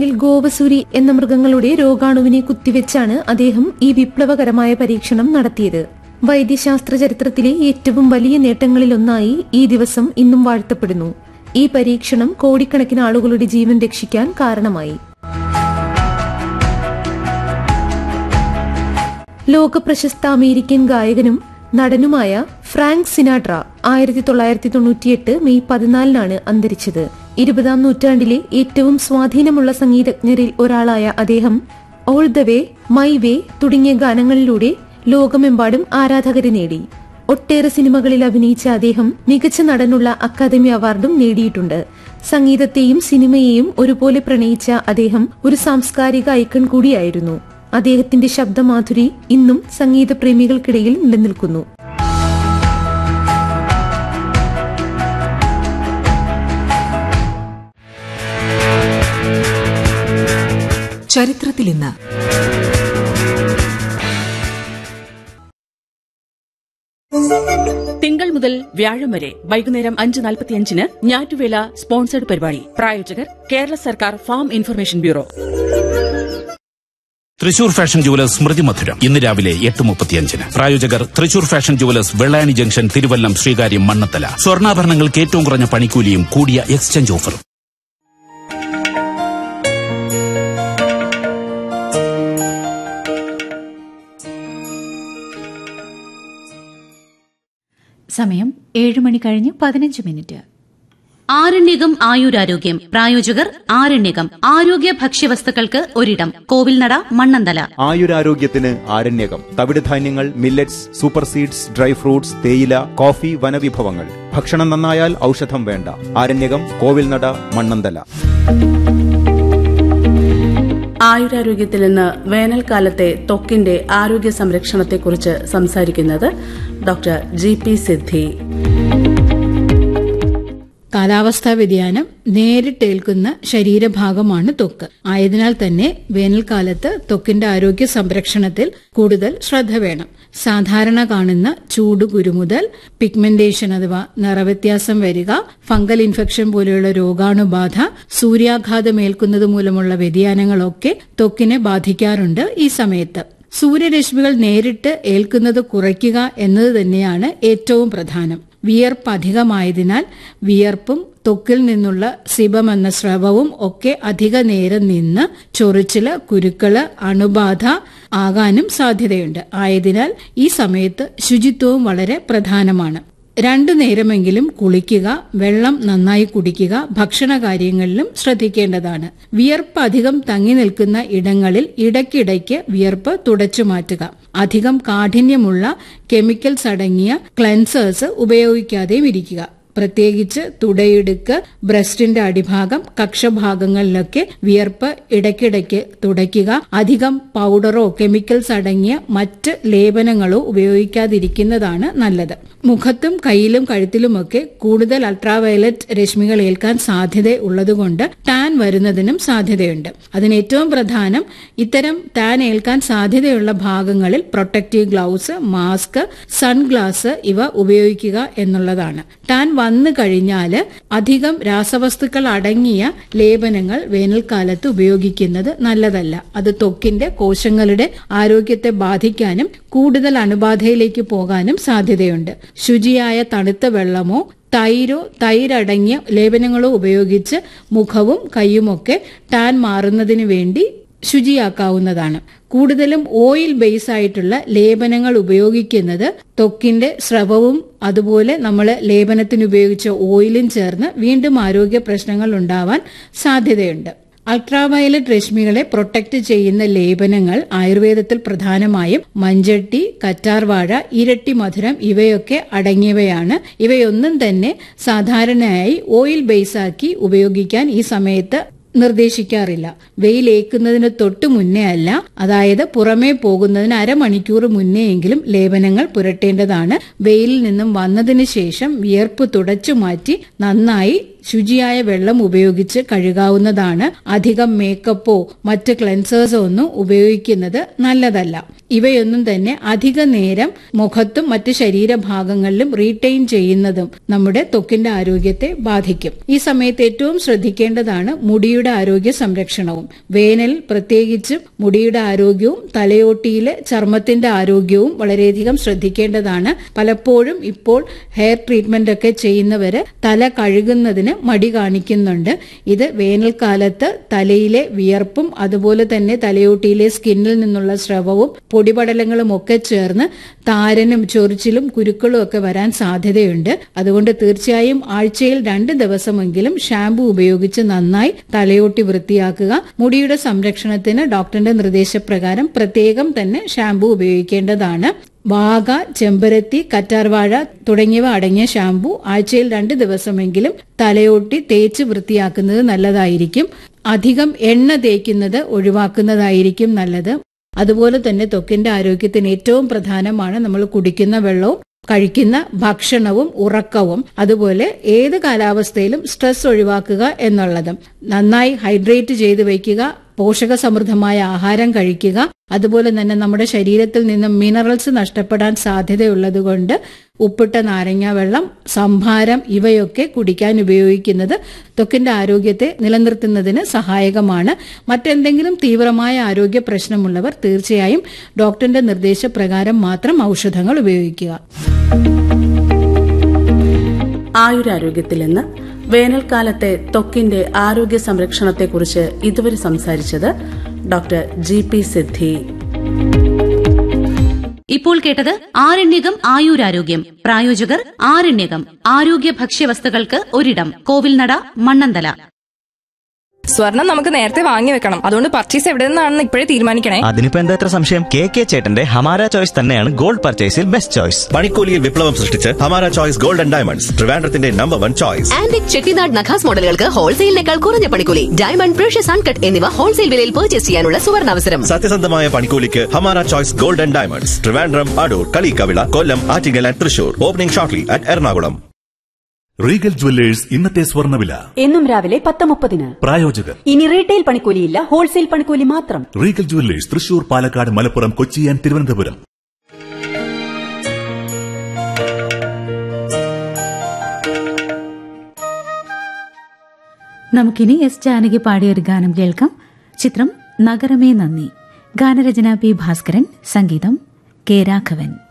ഇതിൽ ഗോവസൂരി എന്ന മൃഗങ്ങളുടെ രോഗാണുവിനെ കുത്തിവെച്ചാണ് അദ്ദേഹം ഈ വിപ്ലവകരമായ പരീക്ഷണം നടത്തിയത് വൈദ്യശാസ്ത്ര ചരിത്രത്തിലെ ഏറ്റവും വലിയ നേട്ടങ്ങളിലൊന്നായി ഈ ദിവസം ഇന്നും വാഴ്ത്തപ്പെടുന്നു ഈ പരീക്ഷണം കോടിക്കണക്കിന് ആളുകളുടെ ജീവൻ രക്ഷിക്കാൻ കാരണമായി ലോകപ്രശസ്ത അമേരിക്കൻ ഗായകനും നടനുമായ ഫ്രാങ്ക് സിനാട്ര ആയിരത്തി തൊള്ളായിരത്തി തൊണ്ണൂറ്റിയെട്ട് മെയ് പതിനാലിനാണ് അന്തരിച്ചത് ഇരുപതാം നൂറ്റാണ്ടിലെ ഏറ്റവും സ്വാധീനമുള്ള സംഗീതജ്ഞരിൽ ഒരാളായ അദ്ദേഹം all the way my way തുടങ്ങിയ ഗാനങ്ങളിലൂടെ ലോകമെമ്പാടും ആരാധകരെ നേടി ഒട്ടേറെ സിനിമകളിൽ അഭിനയിച്ച അദ്ദേഹം മികച്ച നടനുള്ള അക്കാദമി അവാർഡും നേടിയിട്ടുണ്ട് സംഗീതത്തെയും സിനിമയെയും ഒരുപോലെ പ്രണയിച്ച അദ്ദേഹം ഒരു സാംസ്കാരിക ഐക്കൺ കൂടിയായിരുന്നു അദ്ദേഹത്തിന്റെ ശബ്ദമാധുരി ഇന്നും സംഗീത പ്രേമികൾക്കിടയിൽ നിലനിൽക്കുന്നു ചരിത്രത്തിൽ ഇന്ന് തിങ്കൾ മുതൽ വ്യാഴം വരെ വൈകുന്നേരം അഞ്ച് നാൽപ്പത്തിയഞ്ചിന് ഞാറ്റുവേല സ്പോൺസർഡ് പരിപാടി പ്രായോജകർ കേരള സർക്കാർ farm information bureau Thrissur fashion jewellers സ്മൃതി മധുരം ഇന്ന് രാവിലെ എട്ട് മുപ്പത്തിയഞ്ചിന് പ്രായോജകർ Thrissur fashion jewellers Vellani junction Thiruvallam Sreekaryam Mannathala സ്വർണ്ണാഭരണങ്ങൾക്ക് ഏറ്റവും കുറഞ്ഞ പണിക്കൂലിയും കൂടിയ എക്സ്ചേഞ്ച് ഓഫറും സമയം ഏഴ് മണി കഴിഞ്ഞ് പതിനഞ്ച് മിനിറ്റ് ആരണ്യകം ആയുരാരോഗ്യം പ്രായോജകർ ആരണ്യകം ആരോഗ്യ ഭക്ഷ്യവസ്തുക്കൾക്ക് ഒരിടം കോവിൽനട മണ്ണന്തല ആയുരാരോഗ്യത്തിന് ആരണ്യകം തവിടുധാന്യങ്ങൾ millets super seeds dry fruits തേയില കോഫി വനവിഭവങ്ങൾ ഭക്ഷണം നന്നായാൽ ഔഷധം വേണ്ട ആരണ്യകം കോവിൽനട മണ്ണന്തല ആയുരാരോഗ്യത്തിൽ നിന്ന് വേനൽക്കാലത്തെ ത്വക്കിന്റെ ആരോഗ്യ സംരക്ഷണത്തെക്കുറിച്ച് സംസാരിക്കുന്നത് ഡോക്ടർ ജി പി സിദ്ധി കാലാവസ്ഥാ വ്യതിയാനം നേരിട്ടേൽക്കുന്ന ശരീരഭാഗമാണ് ത്വക്ക് ആയതിനാൽ തന്നെ വേനൽക്കാലത്ത് ത്വക്കിന്റെ ആരോഗ്യ സംരക്ഷണത്തിൽ കൂടുതൽ ശ്രദ്ധ വേണം സാധാരണ കാണുന്ന ചൂട് കുരുമുതൽ പിഗ്മെന്റേഷൻ അഥവാ നിറവ്യത്യാസം വരിക ഫംഗൽ ഇൻഫെക്ഷൻ പോലെയുള്ള രോഗാണുബാധ സൂര്യാഘാതമേൽക്കുന്നത് മൂലമുള്ള വ്യതിയാനങ്ങളൊക്കെ ത്വക്കിനെ ബാധിക്കാറുണ്ട് ഈ സമയത്ത് സൂര്യരശ്മികൾ നേരിട്ട് ഏൽക്കുന്നത് കുറയ്ക്കുക എന്നത് തന്നെയാണ് ഏറ്റവും പ്രധാനം വിയർപ്പ് അധികമായതിനാൽ വിയർപ്പും ത്വക്കിൽ നിന്നുള്ള സിബം എന്ന സ്രവവും ഒക്കെ അധിക നേരം നിന്ന് ചൊറിച്ചില് കുരുക്കള് അണുബാധ ആകാനും സാധ്യതയുണ്ട് ആയതിനാൽ ഈ സമയത്ത് ശുചിത്വവും വളരെ പ്രധാനമാണ് രണ്ടു നേരമെങ്കിലും കുളിക്കുക വെള്ളം നന്നായി കുടിക്കുക ഭക്ഷണ കാര്യങ്ങളിലും ശ്രദ്ധിക്കേണ്ടതാണ് വിയർപ്പ് അധികം തങ്ങി നിൽക്കുന്ന ഇടങ്ങളിൽ ഇടയ്ക്കിടയ്ക്ക് വിയർപ്പ് തുടച്ചു മാറ്റുക അധികം കാഠിന്യമുള്ള കെമിക്കൽസ് അടങ്ങിയ ക്ലെൻസേഴ്സ് ഉപയോഗിക്കാതെയും ഇരിക്കുക പ്രത്യേകിച്ച് തുടയിടുക്ക് ബ്രസ്റ്റിന്റെ അടിഭാഗം കക്ഷഭാഗങ്ങളിലൊക്കെ വിയർപ്പ് ഇടയ്ക്കിടയ്ക്ക് തുടയ്ക്കുക അധികം പൗഡറോ കെമിക്കൽസ് അടങ്ങിയ മറ്റ് ലേപനങ്ങളോ ഉപയോഗിക്കാതിരിക്കുന്നതാണ് നല്ലത് മുഖത്തും കയ്യിലും കഴുത്തിലുമൊക്കെ കൂടുതൽ അൾട്രാവയലറ്റ് രശ്മികൾ ഏൽക്കാൻ സാധ്യത ഉള്ളതുകൊണ്ട് ടാൻ വരുന്നതിനും സാധ്യതയുണ്ട് അതിന് ഏറ്റവും പ്രധാനം ഇത്തരം ടാൻ ഏൽക്കാൻ സാധ്യതയുള്ള ഭാഗങ്ങളിൽ പ്രൊട്ടക്റ്റീവ് ഗ്ലൗസ് മാസ്ക് സൺഗ്ലാസ് ഇവ ഉപയോഗിക്കുക എന്നുള്ളതാണ് ടാൻ വന്നു കഴിഞ്ഞാൽ അധികം രാസവസ്തുക്കൾ അടങ്ങിയ ലേപനങ്ങൾ വേനൽക്കാലത്ത് ഉപയോഗിക്കുന്നത് നല്ലതല്ല അത് ത്വക്കിന്റെ കോശങ്ങളുടെ ആരോഗ്യത്തെ ബാധിക്കാനും കൂടുതൽ അണുബാധയിലേക്ക് പോകാനും സാധ്യതയുണ്ട് ശുചിയായ തണുത്ത വെള്ളമോ തൈരോ തൈരടങ്ങിയ ലേപനങ്ങളോ ഉപയോഗിച്ച് മുഖവും കൈയുമൊക്കെ ടാൻ മാറുന്നതിന് വേണ്ടി ശുചിയാക്കാവുന്നതാണ് കൂടുതലും ഓയിൽ ബേസ് ആയിട്ടുള്ള ലേപനങ്ങൾ ഉപയോഗിക്കുന്നത് ത്വക്കിന്റെ സ്രവവും അതുപോലെ നമ്മൾ ലേപനത്തിന് ഉപയോഗിച്ച ഓയിലും ചേർന്ന് വീണ്ടും ആരോഗ്യ പ്രശ്നങ്ങൾ ഉണ്ടാവാൻ സാധ്യതയുണ്ട് അൾട്രാവയലറ്റ് രശ്മികളെ പ്രൊട്ടക്ട് ചെയ്യുന്ന ലേപനങ്ങൾ ആയുർവേദത്തിൽ പ്രധാനമായും മഞ്ചട്ടി കറ്റാർവാഴ ഇരട്ടി മധുരം ഇവയൊക്കെ അടങ്ങിയവയാണ് ഇവയൊന്നും തന്നെ സാധാരണയായി ഓയിൽ ബേസാക്കി ഉപയോഗിക്കാൻ ഈ സമയത്ത് നിർദ്ദേശിക്കാറില്ല വെയിലേക്കുന്നതിന് തൊട്ട് മുന്നേ അല്ല അതായത് പുറമേ പോകുന്നതിന് അരമണിക്കൂർ മുന്നേയെങ്കിലും ലേപനങ്ങൾ പുരട്ടേണ്ടതാണ് വെയിലിൽ നിന്നും വന്നതിന് ശേഷം വിയർപ്പ് തുടച്ചു മാറ്റി നന്നായി ശുചിയായ വെള്ളം ഉപയോഗിച്ച് കഴുകാവുന്നതാണ് അധികം മേക്കപ്പോ മറ്റ് ക്ലെൻസേഴ്സോ ഒന്നും ഉപയോഗിക്കുന്നത് നല്ലതല്ല ഇവയൊന്നും തന്നെ അധിക നേരം മുഖത്തും മറ്റ് ശരീരഭാഗങ്ങളിലും റീറ്റെയിൻ ചെയ്യുന്നതും നമ്മുടെ ത്വക്കിന്റെ ആരോഗ്യത്തെ ബാധിക്കും ഈ സമയത്ത് ഏറ്റവും ശ്രദ്ധിക്കേണ്ടതാണ് മുടിയുടെ ആരോഗ്യ സംരക്ഷണവും വേനൽ പ്രത്യേകിച്ച് മുടിയുടെ ആരോഗ്യവും തലയോട്ടിയിലെ ചർമ്മത്തിന്റെ ആരോഗ്യവും വളരെയധികം ശ്രദ്ധിക്കേണ്ടതാണ് പലപ്പോഴും ഇപ്പോൾ ഹെയർ ട്രീറ്റ്മെന്റ് ഒക്കെ ചെയ്യുന്നവര് തല കഴുകുന്നതിന് മടി കാണിക്കുന്നുണ്ട് ഇത് വേനൽക്കാലത്ത് തലയിലെ വിയർപ്പും അതുപോലെ തന്നെ തലയോട്ടിയിലെ സ്കിന്നിൽ നിന്നുള്ള സ്രവവും പൊടിപടലങ്ങളും ഒക്കെ ചേർന്ന് താരനും ചൊറിച്ചിലും കുരുക്കളും ഒക്കെ വരാൻ സാധ്യതയുണ്ട് അതുകൊണ്ട് തീർച്ചയായും ആഴ്ചയിൽ രണ്ട് ദിവസമെങ്കിലും ഷാംപൂ ഉപയോഗിച്ച് നന്നായി തലയോട്ടി വൃത്തിയാക്കുക മുടിയുടെ സംരക്ഷണത്തിന് ഡോക്ടറിന്റെ നിർദ്ദേശപ്രകാരം പ്രത്യേകം തന്നെ ഷാംപൂ ഉപയോഗിക്കേണ്ടതാണ് വാഗ ചെമ്പരത്തി കറ്റാർവാഴ തുടങ്ങിയവ അടങ്ങിയ ഷാംപൂ ആഴ്ചയിൽ രണ്ട് ദിവസമെങ്കിലും തലയോട്ടി തേച്ച് വൃത്തിയാക്കുന്നത് നല്ലതായിരിക്കും അധികം എണ്ണ തേക്കുന്നത് ഒഴിവാക്കുന്നതായിരിക്കും നല്ലത് അതുപോലെ തന്നെ ത്വക്കിന്റെ ആരോഗ്യത്തിന് ഏറ്റവും പ്രധാനമാണ് നമ്മൾ കുടിക്കുന്ന വെള്ളവും കഴിക്കുന്ന ഭക്ഷണവും ഉറക്കവും അതുപോലെ ഏത് കാലാവസ്ഥയിലും സ്ട്രെസ് ഒഴിവാക്കുക എന്നുള്ളതും നന്നായി ഹൈഡ്രേറ്റ് ചെയ്ത് വയ്ക്കുക പോഷക സമൃദ്ധമായ ആഹാരം കഴിക്കുക അതുപോലെ തന്നെ നമ്മുടെ ശരീരത്തിൽ നിന്നും മിനറൽസ് നഷ്ടപ്പെടാൻ സാധ്യതയുള്ളതുകൊണ്ട് ഉപ്പിട്ട നാരങ്ങ വെള്ളം സംഭാരം ഇവയൊക്കെ കുടിക്കാൻ ഉപയോഗിക്കുന്നത് ത്വക്കിന്റെ ആരോഗ്യത്തെ നിലനിർത്തുന്നതിന് സഹായകമാണ് മറ്റെന്തെങ്കിലും തീവ്രമായ ആരോഗ്യ പ്രശ്നമുള്ളവർ തീർച്ചയായും ഡോക്ടറിന്റെ നിർദ്ദേശപ്രകാരം മാത്രം ഔഷധങ്ങൾ ഉപയോഗിക്കുക ആയുരാരോഗ്യത്തിൽ നിന്ന് വേനൽക്കാലത്തെ ത്വക്കിന്റെ ആരോഗ്യ സംരക്ഷണത്തെക്കുറിച്ച് ഇതുവരെ സംസാരിച്ചത് ഡോക്ടർ ജി പി സിദ്ധി ഇപ്പോൾ കേട്ടത് ആരണ്യകം ആയുരാരോഗ്യം പ്രായോജകർ ആരണ്യകം ആരോഗ്യ ഭക്ഷ്യവസ്തുക്കൾക്ക് ഒരിടം കോവിൽനട മണ്ണന്തല സ്വർണം നമുക്ക് നേരത്തെ വാങ്ങി വെക്കണം അതുകൊണ്ട് പർച്ചേസ് എവിടെ നിന്നാണെന്ന് ഇപ്പോഴേ തീരുമാനിക്കണേ അതിനിപ്പോ എന്താ ഇത്ര സംശയം കെ കെ ചേട്ടന്റെ ഹമാര ചോയ്സ് തന്നെയാണ് ഗോൾഡ് പർച്ചേസിൽ ബെസ്റ്റ് ചോയ്സ് പണിക്കൂലിയിൽ വിപ്ലവം സൃഷ്ടിച്ച് Hamara choice gold and diamonds ട്രിവാൻഡ്രത്തിന്റെ number one choice antique Chettinad നഖാസ് മോഡലുകൾക്ക് ഹോൾസെയിലിനേക്കാൾ കുറഞ്ഞ പണിക്കൂലി ഡയമണ്ട് പ്രഷ്യസ് അൺകട്ട് എന്നിവ ഹോൾസെയിൽ വിലയിൽ പർച്ചേസ് ചെയ്യാനുള്ള സുവർണാവസരം സത്യസന്ധമായ പണിക്കൂലിക്ക് Hamara choice gold and diamonds Trivandrum Adoor Kalikkavila Kollam Attingal and Thrissur opening shortly at Ernakulam Regal Jewellers ഇന്നത്തെ സ്വർണ്ണവില എന്നും രാവിലെ പത്ത് മുപ്പതിന് പ്രായോജകർ ഇനി റീറ്റെയിൽ പണിക്കൂലിയില്ല ഹോൾസെയിൽ പണിക്കൂലി മാത്രം Regal Jewellers Thrissur Palakkad Malappuram Kochi and Thiruvananthapuram നമുക്കിനി എസ് ജാനകി പാടിയ ഒരു ഗാനം കേൾക്കാം ചിത്രം നഗരമേ നന്ദി ഗാനരചന പി ഭാസ്കരൻ സംഗീതം കെ രാഘവൻ